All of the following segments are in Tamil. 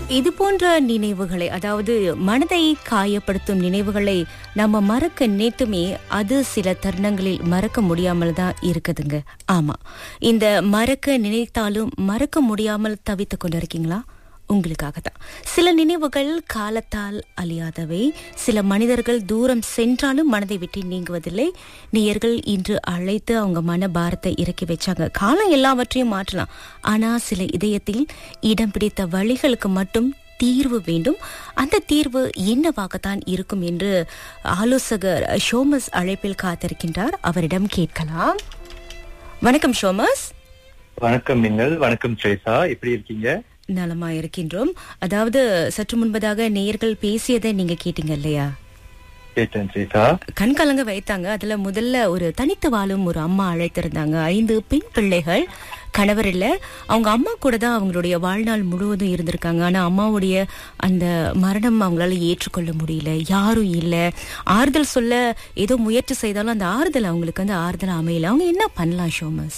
இது போன்ற நினைவுகளை அதாவது மனதை காயப்படுத்தும் நினைவுகளை நம்ம மறக்க நினைத்துமே அது சில தருணங்களில் மறக்க முடியாமல் தான் இருக்குதுங்க ஆமா இந்த மறக்க நினைத்தாலும் மறக்க முடியாமல் தவித்துக் கொண்டிருக்கீங்களா உங்களுக்காக தான் சில நினைவுகள் காலத்தால் அழியாதவை சில மனிதர்கள் தூரம் சென்றாலும் மனதை விட்டு நீங்குவதில்லை நேயர்கள் இன்று அழைத்து அவங்க மன பாரத்தை இறக்கி வச்சாங்க காலம் எல்லாவற்றையும் மாற்றலாம் ஆனா சில இதயத்தில் இடம் பிடித்த வழிகளுக்கு மட்டும் தீர்வு வேண்டும் அந்த தீர்வு என்னவாகத்தான் இருக்கும் என்று ஆலோசகர் ஷோமஸ் அழைப்பில் காத்திருக்கின்றார் அவரிடம் கேட்கலாம் வணக்கம் ஷோமஸ் வணக்கம் மின்னல் வணக்கம் ட்ரேசா எப்படி இருக்கீங்க நலமா இருக்கின்றோம் அதாவது சற்று முன்பதாக நேயர்கள் பேசியதை நீங்க கேட்டீங்க இல்லையா கேட்டேன் ட்ரேசா கண் கலங்க வைத்தாங்க அதுல முதல்ல ஒரு தனித்து வாழும் ஒரு அம்மா அழைத்திருந்தாங்க ஐந்து பெண் பிள்ளைகள் கணவர் இல்ல அவங்க அம்மா கூட தான் அவங்களுடைய வாழ்நாள் முழுவதும் இருந்திருக்காங்க ஆனா அம்மாவுடைய அந்த மரணம் அவங்களால ஏற்றுக்கொள்ள முடியல யாரும் இல்ல ஆறுதல் சொல்ல ஏதோ முயற்சி செய்தாலும் அந்த ஆறுதல் அவங்களுக்கு வந்து ஆறுதல் அமையல அவங்க என்ன பண்ணலாம் ஷோமஸ்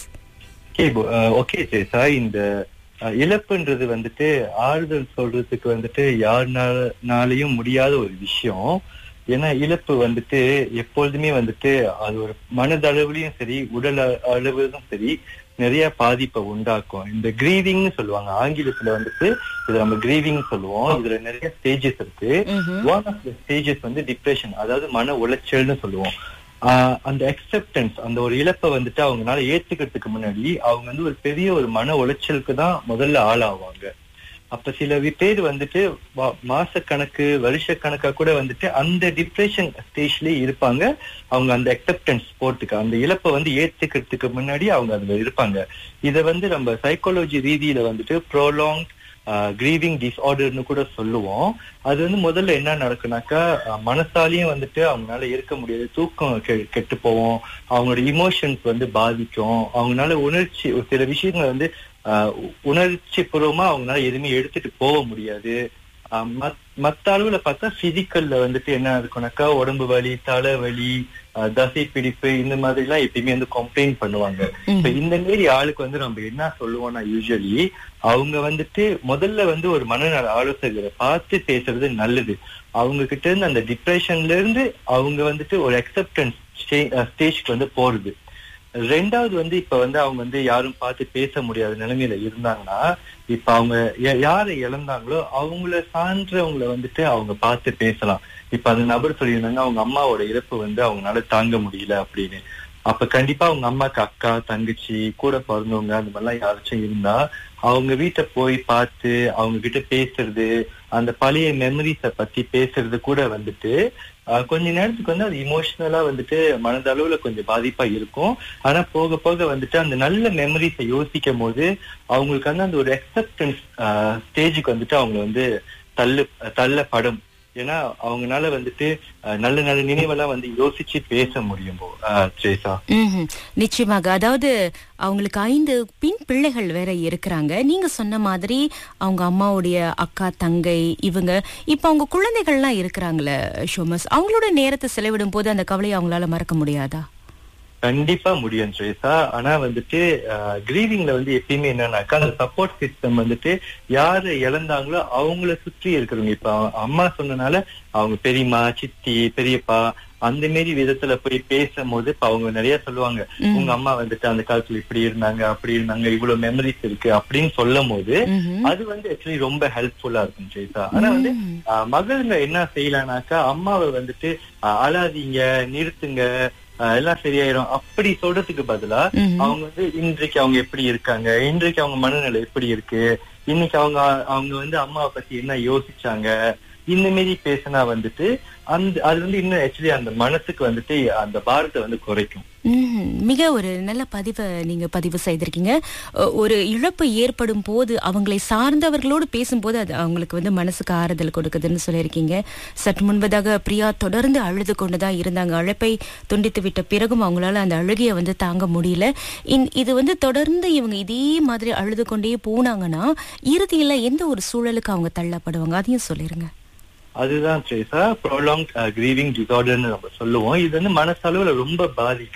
ஓகே ட்ரேசா இந்த அஹ், இழப்புன்றது வந்துட்டு ஆறுதல் சொல்றதுக்கு வந்துட்டு யாருனாலையும் முடியாத ஒரு விஷயம் ஏன்னா இழப்பு வந்துட்டு எப்பொழுதுமே வந்துட்டு அது ஒரு மனதளவுலயும் சரி உடல் அ- அளவிலும் சரி நிறைய பாதிப்பை உண்டாக்கும் இந்த கிரீவிங்னு சொல்லுவாங்க ஆங்கிலத்துல வந்துட்டு இது நம்ம கிரீவிங் சொல்லுவோம் இதுல நிறைய ஸ்டேஜஸ் இருக்கு ஒன் ஆஃப் த ஸ்டேஜஸ் வந்து டிப்ரெஷன் அதாவது மன உளைச்சல்னு சொல்லுவோம் ஆஹ் அந்த அக்செப்டன்ஸ் அந்த ஒரு இழப்பை வந்துட்டு அவங்கனால ஏத்துக்கிறதுக்கு முன்னாடி அவங்க வந்து ஒரு பெரிய ஒரு மன உளைச்சலுக்கு தான் முதல்ல ஆளாவாங்க அப்ப சில வி- பேர் வந்துட்டு வா- மாசக்கணக்கு வருஷ கணக்கா கூட வந்துட்டு அந்த டிப்ரெஷன் ஸ்டேஜ்லயே இருப்பாங்க அவங்க அந்த அக்செப்டன்ஸ் போறதுக்கு அந்த இழப்பை வந்து ஏத்துக்கிறதுக்கு முன்னாடி அவங்க அதுல இருப்பாங்க இத வந்து நம்ம சைக்காலஜி ரீதியில வந்துட்டு ப்ரோலாங் கிரீவிங் டிஸ்ஆர்டர்னு கூட சொல்லுவோம் அது வந்து முதல்ல என்ன நடக்குனாக்கா அஹ், மனசாலையும் வந்துட்டு அவங்களால இருக்க முடியாது தூக்கம் கெ- கெட்டு போவோம் அவங்களோட இமோஷன்ஸ் வந்து பாதிக்கும் அவங்களால உணர்ச்சி ஒரு சில விஷயங்களை வந்து ஆஹ் உ- உணர்ச்சி பூர்வமா அவங்களால எதுவுமே எடுத்துட்டு போக முடியாது ஆஹ் மத்- மத்த அளவுல பார்த்தா பிசிக்கல்ல வந்துட்டு என்ன இருக்கும்னாக்கா உடம்பு வலி தலைவலி ஆஹ் தசை பிடிப்பு இந்த மாதிரி எல்லாம் எப்பயுமே வந்து கம்ப்ளைண்ட் பண்ணுவாங்க இப்ப இந்த மாரி ஆளுக்கு வந்து நம்ம என்ன சொல்லுவோம்னா யூஸ்வலி அவங்க வந்துட்டு முதல்ல வந்து ஒரு மனநல ஆலோசகரை பார்த்து பேசுறது நல்லது அவங்க கிட்ட இருந்து அந்த டிப்ரெஷன்ல இருந்து அவங்க வந்துட்டு ஒரு அக்செப்டன்ஸ் ஸ்டேஜ்க்கு வந்து போறது ரெண்டாவது வந்து இப்ப வந்து அவங்க வந்து யாரும் பார்த்து பேச முடியாத நிலைமையில இருந்தாங்கன்னா இப்ப அவங்க ய- யாரை இழந்தாங்களோ அவங்கள சான்றவங்கள வந்துட்டு அவங்க பார்த்து பேசலாம் இப்ப அந்த நபர் சொல்லியிருந்தாங்க அவங்க அம்மாவோட இறப்பு வந்து அவங்களால தாங்க முடியல அப்படின்னு அப்ப கண்டிப்பா அவங்க அம்மாக்கு அக்கா தங்கச்சி கூட பிறந்தவங்க அந்த மாதிரிலாம் யாராச்சும் இருந்தா அவங்க வீட்டை போய் பார்த்து அவங்க கிட்ட பேசுறது அந்த பழைய மெமரிஸ பத்தி பேசுறது கூட வந்துட்டு ஆஹ், கொஞ்ச நேரத்துக்கு வந்து அது இமோஷனலா வந்துட்டு மனதளவுல கொஞ்சம் பாதிப்பா இருக்கும் ஆனா போக போக வந்துட்டு அந்த நல்ல மெமரிஸை யோசிக்கும் போது அவங்களுக்கு வந்து அந்த ஒரு அக்செப்டன்ஸ் ஸ்டேஜுக்கு வந்துட்டு அவங்க வந்து தள்ளு தள்ளப்படும் ஏன்னா அவங்கனால வந்துட்டு ஆஹ், நல்ல நல்ல நினைவெல்லாம் வந்து யோசிச்சு பேச முடியும் போ- ஆஹ், ட்ரேசா ம்ஹும். நிச்சயமாக அதாவது அவங்களுக்கு ஐந்து பின் பிள்ளைகள் வேற இருக்கிறாங்க நீங்க சொன்ன மாதிரி அவங்க அம்மாவுடைய அக்கா தங்கை இவங்க இப்ப அவங்க குழந்தைகள்லாம் இருக்கிறாங்களே ஷோமஸ் அவங்களோட நேரத்தை செலவிடும் போது அந்த கவலையை அவங்களால மறக்க முடியாதா கண்டிப்பா முடியும் ட்ரேசா ஆனா வந்துட்டு கிரீவிங்ல வந்து எப்பயுமே என்னன்னாக்கா அந்த சப்போர்ட் சிஸ்டம் வந்துட்டு யாரு இழந்தாங்களோ அவங்கள சுற்றி இருக்கிறவங்க இப்ப அவ- அம்மா சொன்னனால அவங்க பெரியம்மா சித்தி பெரியப்பா அந்த மாரி விதத்துல போய் பேசும்போது இப்ப அவங்க நிறைய சொல்லுவாங்க உங்க அம்மா வந்துட்டு அந்த காலத்துல இப்படி இருந்தாங்க அப்படி இருந்தாங்க இவ்வளவு மெமரிஸ் இருக்கு அப்படின்னு சொல்லும் போது ம்ஹும். அது வந்து ஆக்சுவலி ரொம்ப ஹெல்ப்ஃபுல்லா இருக்கும் ஜெயிதா ஆனா வந்து ஆஹ், மகள்ங்க என்ன செய்யலாம்னாக்கா அம்மாவை வந்துட்டு ஆஹ், அழாதீங்க நிறுத்துங்க ஆஹ், எல்லாம் சரியாயிரும் அப்படி சொல்றதுக்கு பதிலா ம்ஹும். அவங்க வந்து இன்றைக்கு அவங்க எப்படி இருக்காங்க இன்றைக்கு அவங்க மனநிலை எப்படி இருக்கு இன்னைக்கு அவங்க அவங்க வந்து அம்மாவை பத்தி என்ன யோசிச்சாங்க இந்த மாரி பேசினா வந்துட்டு அந்த அது வந்து இன்னும் ஆக்சுவலி அந்த மனசுக்கு வந்துட்டு அந்த பாரத்தை வந்து குறைக்கும் ம்ஹும். மிக ஒரு நல்ல பதிவை நீங்க பதிவு செய்திருக்கீங்க ஒ- ஒரு இழப்பு ஏற்படும் போது அவங்களை சார்ந்தவர்களோடு பேசும்போது அது அவங்களுக்கு வந்து மனசுக்கு ஆறுதல் கொடுக்குதுன்னு சொல்லியிருக்கீங்க சற்று முன்பதாக பிரியா தொடர்ந்து அழுது கொண்டுதான் இருந்தாங்க அழைப்பை துண்டித்து விட்ட பிறகும் அவங்களால அந்த அழுகையை வந்து தாங்க முடியல இன்- இது வந்து தொடர்ந்து இவங்க இதே மாதிரி அழுது கொண்டே போனாங்கன்னா இறுதியில எந்த ஒரு சூழலுக்கு அவங்க தள்ளப்படுவாங்க அதையும் சொல்லிருங்க அதுதான் ட்ரேசா ப்ரோலாங் கிரீவிங் டிசார்டர்னு நம்ம சொல்லுவோம் இது வந்து மனசளவுல ரொம்ப பாதிக்கும்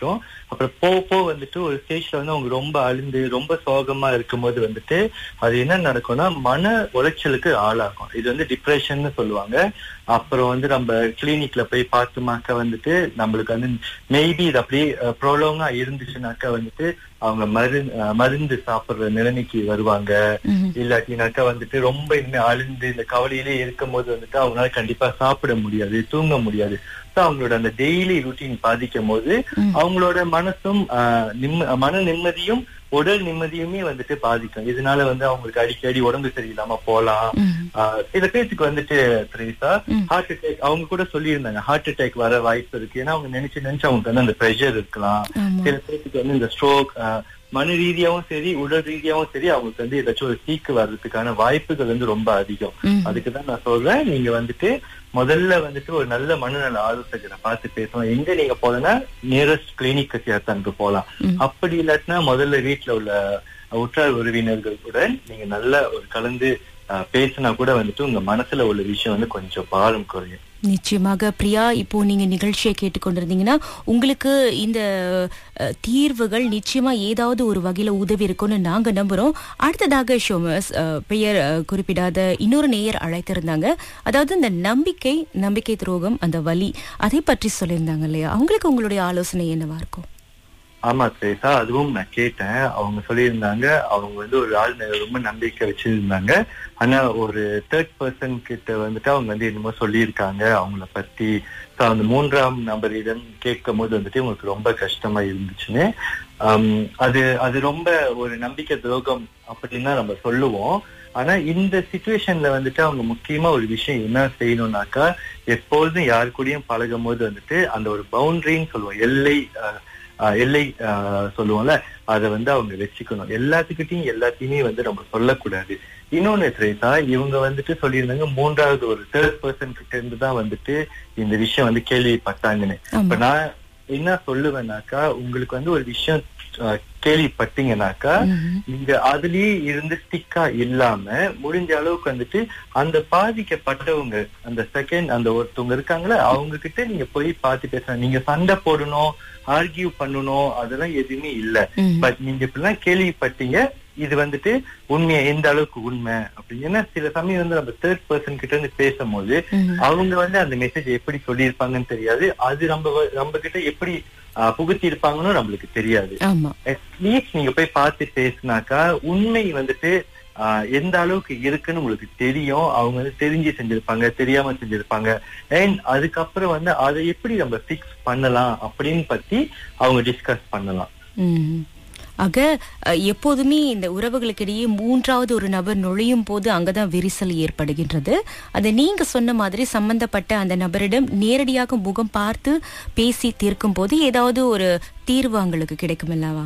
அப்புறம் போக போக வந்துட்டு ஒரு ஸ்டேஜ்ல வந்து அவங்க ரொம்ப அழுந்து ரொம்ப சோகமா இருக்கும்போது வந்துட்டு அது என்ன நடக்கும்னா மன உளைச்சலுக்கு ஆளாகும் இது வந்து டிப்ரெஷன் சொல்லுவாங்க அப்புறம் வந்து நம்ம கிளினிக்ல போய் பார்த்துமாக்க வந்துட்டு நம்மளுக்கு வந்து மேபி இது அப்படியே ப்ரோலோங்கா இருந்துச்சுனாக்கா வந்துட்டு அவங்க மருந்து அஹ், மருந்து சாப்பிடுற நிலைமைக்கு வருவாங்க ம்ஹும். இல்லாட்டினாக்கா வந்துட்டு ரொம்ப இனிமே அழுந்து இந்த கவலையிலே இருக்கும் போது வந்துட்டு அவங்களால கண்டிப்பா சாப்பிட முடியாது தூங்க முடியாது ஸோ அவங்களோட அந்த டெய்லி ருட்டீன் பாதிக்கும் போது ம். அவங்களோட மனசும் ஆஹ், நிம்ம மன நிம்மதியும் உடல் நிம்மதியுமே வந்துட்டு பாதிக்கும் இதனால வந்து அவங்களுக்கு அடிக்கடி உடம்பு சரியில்லாம போலாம் ம்ஹும். ஆஹ், சில பேருக்கு வந்துட்டு திரேசா ம். ஹார்ட் அட்டாக் அவங்க கூட சொல்லியிருந்தாங்க ஹார்ட் அட்டாக் வர வாய்ப்பு இருக்கு ஏன்னா அவங்க நினைச்சு நினைச்சு அவங்களுக்கு வந்து அந்த ப்ரெஷர் இருக்கலாம் ஆமா. சில பேருக்கு வந்து இந்த ஸ்ட்ரோக் மன ரீதியாவும் சரி உடல் ரீதியாவும் சரி அவங்களுக்கு வந்து ஏதாச்சும் ஒரு சீக்கு வர்றதுக்கான வாய்ப்புகள் வந்து ரொம்ப அதிகம் ம். அதுக்கு தான் நான் சொல்றேன் நீங்க வந்துட்டு முதல்ல வந்துட்டு ஒரு நல்ல மனநல ஆலோசகரை பார்த்து பேசணும் எங்க நீங்க போலன்னா நியரஸ்ட் கிளினிக் சேர்த்தாங்க போலாம் ம். அப்படி இல்லாட்டினா முதல்ல வீட்டுல உள்ள உற்றார் உறவினர்களுடன் நீங்க நல்ல ஒரு கலந்து அஹ், பேசினா கூட வந்துட்டு உங்க மனசுல உள்ள விஷயம் வந்து கொஞ்சம் பாரம் குறையும் நிச்சயமாக பிரியா இப்போ நீங்க நிகழ்ச்சியை கேட்டுக்கொண்டிருந்தீங்கன்னா உங்களுக்கு இந்த அஹ், தீர்வுகள் நிச்சயமா ஏதாவது ஒரு வகையில உதவி இருக்கும்னு நாங்க நம்புறோம் அடுத்ததாக ஷோமஸ் அஹ், பெயர் அஹ், குறிப்பிடாத இன்னொரு நேயர் அழைத்திருந்தாங்க அதாவது இந்த நம்பிக்கை நம்பிக்கை துரோகம் அந்த வலி அதை பற்றி சொல்லியிருந்தாங்க இல்லையா அவங்களுக்கு உங்களுடைய ஆலோசனை என்னவா இருக்கும் ஆமா திரேசா அதுவும் நான் கேட்டேன் அவங்க சொல்லியிருந்தாங்க அவங்க வந்து ஒரு ஆள் மேல ரொம்ப நம்பிக்கை வச்சிருந்தாங்க ஆனா ஒரு தேர்ட் பர்சன் கிட்ட வந்துட்டு அவங்க வந்து என்னமோ சொல்லியிருக்காங்க அவங்கள பத்தி So, அந்த மூன்றாம் நபரிடம் கேட்கும் போது வந்துட்டு உங்களுக்கு ரொம்ப கஷ்டமா இருந்துச்சுன்னு ஆம், அது அது ரொம்ப ஒரு நம்பிக்கை துரோகம் அப்படின்னு தான் நம்ம சொல்லுவோம் ஆனா இந்த சுச்சுவேஷன்ல வந்துட்டு அவங்க முக்கியமா ஒரு விஷயம் என்ன செய்யணும்னாக்கா எப்பொழுதும் யாரு கூடயும் பழகும் போது வந்துட்டு அந்த ஒரு பவுண்டரின்னு சொல்லுவோம் எல்லை அஹ், ஆஹ் எல்லை ஆஹ் சொல்லுவோம்ல அதை வந்து அவங்க வச்சுக்கணும் எல்லாத்துக்கிட்டையும் எல்லாத்தையுமே வந்து நம்ம சொல்லக்கூடாது இன்னொன்னு திரேசா இவங்க வந்துட்டு சொல்லியிருந்தாங்க மூன்றாவது ஒரு தேர்ட் பர்சன் கிட்ட இருந்து தான் வந்துட்டு இந்த விஷயம் வந்து கேள்விப்பட்டாங்கன்னு இப்ப ஆமா நான் என்ன சொல்லுவேன்னாக்கா உங்களுக்கு வந்து ஒரு விஷயம் ஆஹ் கேள்விப்பட்டீங்கன்னாக்கா ம்ஹும். நீங்க அதுலயே இருந்து ஸ்டிக்கா இல்லாம முடிஞ்ச அளவுக்கு வந்துட்டு அந்த பாதிக்கப்பட்டவங்க அந்த செகண்ட் அந்த ஒருத்தவங்க இருக்காங்களே அவங்க கிட்ட நீங்க போய் பார்த்து பேசலாம் நீங்க சண்டை போடணும் ஆர்கியூ பண்ணணும் அதெல்லாம் எதுவுமே இல்ல ம்ஹும். பட் நீங்க இப்படிலாம் கேள்விப்பட்டீங்க இது வந்துட்டு உண்மையா எந்த அளவுக்கு உண்மை அப்படின்னு ஏன்னா சில சமயம் வந்து நம்ம தேர்ட் பர்சன் கிட்ட இருந்து பேசும்போது ம்ஹும். அவங்க வந்து அந்த மெசேஜ் எப்படி சொல்லியிருப்பாங்கன்னு தெரியாது அது நம்ம வ- நம்ம கிட்ட எப்படி ஆஹ், புகுத்தி இருப்பாங்கன்னு நம்மளுக்கு தெரியாது ஆமா அட்லீஸ்ட் நீங்க போய் பார்த்து பேசினாக்கா உண்மை வந்துட்டு ஆஹ், எந்த அளவுக்கு இருக்குன்னு உங்களுக்கு தெரியும் அவங்க வந்து தெரிஞ்சு செஞ்சிருப்பாங்க தெரியாம செஞ்சிருப்பாங்க அண்ட் அதுக்கப்புறம் வந்து அதை எப்படி நம்ம ஃபிக்ஸ் பண்ணலாம் அப்படின்னு பத்தி அவங்க டிஸ்கஸ் பண்ணலாம் ம். ஆக அஹ், எப்போதுமே இந்த உறவுகளுக்கிடையே மூன்றாவது ஒரு நபர் நுழையும் போது அங்கதான் விரிசல் ஏற்படுகின்றது அதை நீங்க சொன்ன மாதிரி சம்பந்தப்பட்ட அந்த நபரிடம் நேரடியாக முகம் பார்த்து பேசி தீர்க்கும் போது ஏதாவது ஒரு தீர்வு அவங்களுக்கு கிடைக்கும் அல்லவா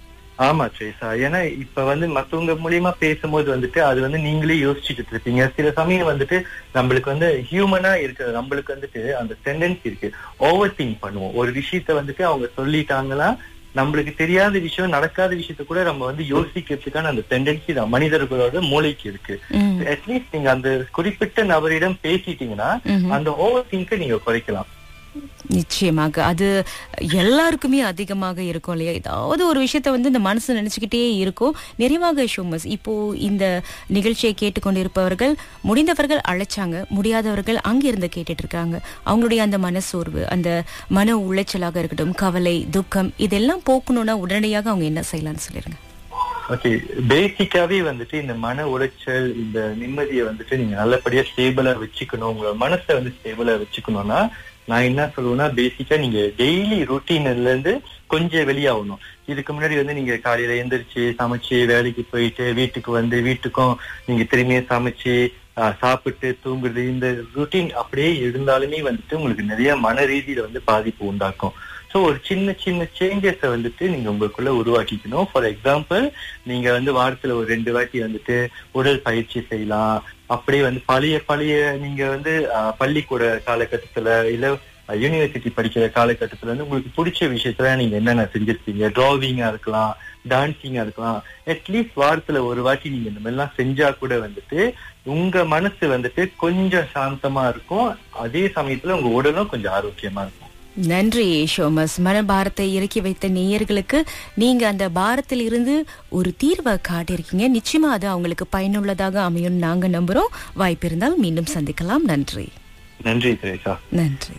ஆமா ட்ரேசா ஏன்னா இப்ப வந்து மத்தவங்க மூலியமா பேசும்போது வந்துட்டு அது வந்து நீங்களே யோசிச்சுட்டு இருப்பீங்க சில சமயம் வந்துட்டு நம்மளுக்கு வந்து ஹியூமனா இருக்கிற நம்மளுக்கு வந்துட்டு அந்த டெண்டன்சி இருக்கு ஓவர் திங்க் பண்ணுவோம் ஒரு விஷயத்த வந்துட்டு அவங்க சொல்லிட்டாங்கன்னா நம்மளுக்கு தெரியாத விஷயம் நடக்காத விஷயத்த கூட நம்ம வந்து யோசிக்கிறதுக்கான அந்த டெண்டன்சி தான் மனிதர்களோட மூளைக்கு இருக்கு ம். அட்லீஸ்ட் நீங்க அந்த குறிப்பிட்ட நபரிடம் பேசிட்டீங்கன்னா ம்ஹும். அந்த ஓவர் திங்க நீங்க குறைக்கலாம் நிச்சயமாக அது எல்லாருக்குமே அதிகமாக இருக்கும் இல்லையா ஏதாவது ஒரு விஷயத்த வந்து இந்த மனசு நினைச்சுக்கிட்டே இருக்கும் நிறைவாக ஷோமஸ் இப்போ இந்த நிகழ்ச்சியை கேட்டுக்கொண்டிருப்பவர்கள் முடிந்தவர்கள் அழைச்சாங்க முடியாதவர்கள் அங்கிருந்து கேட்டுட்டு இருக்காங்க அவங்களுடைய அந்த மனசோர்வு அந்த மன உளைச்சலாக இருக்கட்டும் கவலை துக்கம் இதெல்லாம் போக்கணும்னா உடனடியாக அவங்க என்ன செய்யலாம்னு சொல்லிருங்க ஓகே பேசிக்காவே வந்துட்டு இந்த மன உளைச்சல் இந்த நிம்மதியை வந்துட்டு நீங்க நல்லபடியா ஸ்டேபிளா வச்சுக்கணும் உங்களோட மனசை வந்து ஸ்டேபிளா வச்சுக்கணும்னா நான் என்ன சொல்லுவேன்னா பேசிக்கா நீங்க டெய்லி ருட்டீன்ல இருந்து கொஞ்சம் வெளியாகணும் இதுக்கு முன்னாடி வந்து நீங்க காலையில எந்திரிச்சு சமைச்சு வேலைக்கு போயிட்டு வீட்டுக்கு வந்து வீட்டுக்கும் நீங்க திரும்பியும் சமைச்சு ஆஹ், சாப்பிட்டு தூங்குறது இந்த ருட்டீன் அப்படியே இருந்தாலுமே வந்துட்டு உங்களுக்கு நிறைய மன ரீதியில வந்து பாதிப்பு உண்டாக்கும் சோ ஒரு சின்ன சின்ன சேஞ்சஸ வந்துட்டு நீங்க உங்களுக்குள்ள உருவாக்கிக்கணும் ஃபார் எக்ஸாம்பிள் நீங்க வந்து வாரத்துல ஒரு ரெண்டு வாட்டி வந்துட்டு உடல் பயிற்சி செய்யலாம் அப்படியே வந்து பழைய பழைய நீங்க வந்து ஆஹ், பள்ளிக்கூட காலகட்டத்துல இல்ல யூனிவர்சிட்டி படிக்கிற காலகட்டத்துல வந்து உங்களுக்கு பிடிச்ச விஷயத்துல நீங்க என்னென்ன செஞ்சிருப்பீங்க டிராவிங்கா இருக்கலாம் டான்சிங்கா இருக்கலாம் அட்லீஸ்ட் வாரத்துல ஒரு வாட்டி நீங்க இந்த மாதிரிலாம் செஞ்சா கூட வந்துட்டு உங்க மனசு வந்துட்டு கொஞ்சம் சாந்தமா இருக்கும் அதே சமயத்துல உங்க உடலும் கொஞ்சம் ஆரோக்கியமா இருக்கும் நன்றி ஷோமஸ் மனபாரத்தை இறக்கி வைத்த நேயர்களுக்கு நீங்க அந்த பாரத்தில் இருந்து ஒரு தீர்வை காட்டியிருக்கீங்க நிச்சயமா அது அவங்களுக்கு பயனுள்ளதாக அமையும் நாங்க நம்புறோம் வாய்ப்பு இருந்தால் மீண்டும் சந்திக்கலாம் நன்றி நன்றி திரேசா நன்றி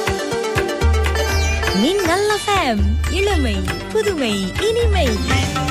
மின்னல் FM இளமை புதுமை இனிமை